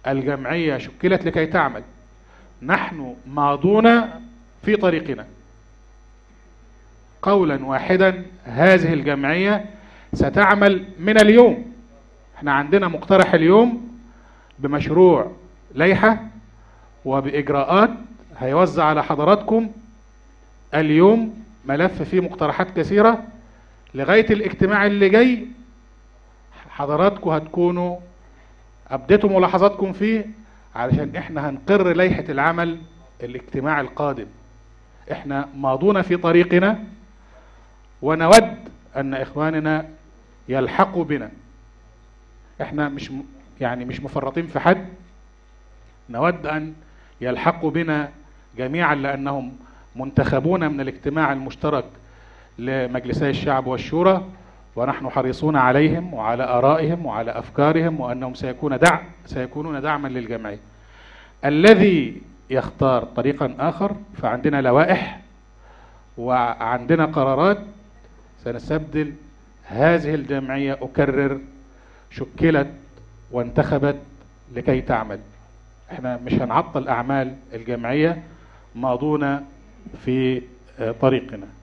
الجمعية شكلت لكي تعمل نحن ماضون في طريقنا قولا واحدا هذه الجمعية ستعمل من اليوم احنا عندنا مقترح اليوم بمشروع لائحة وبإجراءات هيوزع على حضراتكم اليوم ملف فيه مقترحات كثيرة لغاية الاجتماع اللي جاي حضراتكم هتكونوا أبديتوا ملاحظاتكم فيه علشان احنا هنقر لائحة العمل الاجتماع القادم احنا ماضون في طريقنا ونود ان اخواننا يلحقوا بنا احنا مش م- يعني مش مفرطين في حد نود ان يلحقوا بنا جميعا لانهم منتخبون من الاجتماع المشترك لمجلسي الشعب والشورى ونحن حريصون عليهم وعلى ارائهم وعلى افكارهم وانهم سيكون دعم سيكونون دعما للجمعيه. الذي يختار طريقا اخر فعندنا لوائح وعندنا قرارات سنستبدل هذه الجمعيه اكرر شكلت وانتخبت لكي تعمل. احنا مش هنعطل اعمال الجمعيه ماضون في آه، طريقنا.